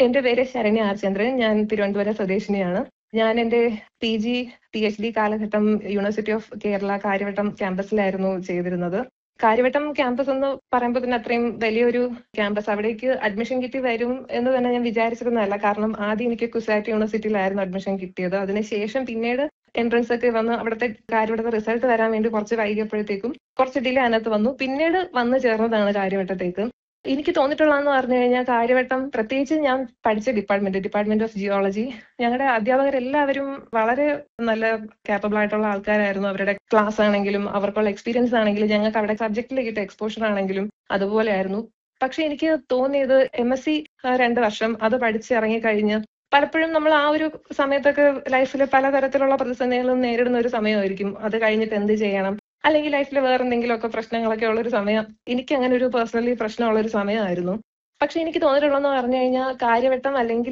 എന്റെ പേര് ശരണ്യ ആർ ചന്ദ്രൻ ഞാൻ തിരുവനന്തപുരം സ്വദേശിനിയാണ് ഞാൻ എന്റെ P G P H D കാലഘട്ടം യൂണിവേഴ്സിറ്റി ഓഫ് കേരള കാര്യവട്ടം ക്യാമ്പസിലായിരുന്നു ചെയ്തിരുന്നത് കാര്യവട്ടം ക്യാമ്പസ് എന്ന് പറയുമ്പോൾ തന്നെ അത്രയും വലിയൊരു ക്യാമ്പസ് അവിടേക്ക് അഡ്മിഷൻ കിട്ടി വരും എന്ന് തന്നെ ഞാൻ വിചാരിച്ചിരുന്നതല്ല കാരണം ആദ്യം എനിക്ക് കുസാറ്റ് യൂണിവേഴ്സിറ്റിയിലായിരുന്നു അഡ്മിഷൻ കിട്ടിയത് അതിനുശേഷം പിന്നീട് എൻട്രൻസ് ഒക്കെ വന്ന് അവിടുത്തെ കാര്യവട്ടത്തെ റിസൾട്ട് വരാൻ വേണ്ടി കുറച്ച് വൈകിയപ്പോഴത്തേക്കും കുറച്ച് ഡിലേ അതിനകത്ത് വന്നു പിന്നീട് വന്നു ചേർന്നതാണ് കാര്യവട്ടത്തേക്ക് എനിക്ക് തോന്നിയിട്ടുള്ളതെന്ന് പറഞ്ഞു കഴിഞ്ഞാൽ കാര്യവട്ടം പ്രത്യേകിച്ച് ഞാൻ പഠിച്ച ഡിപ്പാർട്ട്മെന്റ് ഡിപ്പാർട്ട്മെന്റ് ഓഫ് ജിയോളജി ഞങ്ങളുടെ അധ്യാപകരെല്ലാവരും വളരെ നല്ല കാപ്പബിൾ ആയിട്ടുള്ള ആൾക്കാരായിരുന്നു അവരുടെ ക്ലാസ് ആണെങ്കിലും അവർക്കുള്ള എക്സ്പീരിയൻസ് ആണെങ്കിലും ഞങ്ങൾക്ക് അവിടെ സബ്ജക്റ്റിൽ കിട്ടിയ എക്സ്പോഷർ ആണെങ്കിലും അതുപോലെയായിരുന്നു പക്ഷെ എനിക്ക് തോന്നിയത് എം എസ് സി രണ്ട് വർഷം അത് പഠിച്ചിറങ്ങി കഴിഞ്ഞ് പലപ്പോഴും നമ്മൾ ആ ഒരു സമയത്തൊക്കെ ലൈഫിൽ പലതരത്തിലുള്ള പ്രതിസന്ധികളും നേരിടുന്ന ഒരു സമയമായിരിക്കും അത് കഴിഞ്ഞിട്ട് എന്ത് ചെയ്യണം അല്ലെങ്കിൽ ലൈഫിൽ വേറെ എന്തെങ്കിലുമൊക്കെ പ്രശ്നങ്ങളൊക്കെ ഉള്ള ഒരു സമയം എനിക്ക് അങ്ങനെ ഒരു പേഴ്സണലി പ്രശ്നമുള്ള ഒരു സമയമായിരുന്നു പക്ഷെ എനിക്ക് തോന്നിയിട്ടുള്ളതെന്ന് പറഞ്ഞു കഴിഞ്ഞാൽ കാര്യവട്ടം അല്ലെങ്കിൽ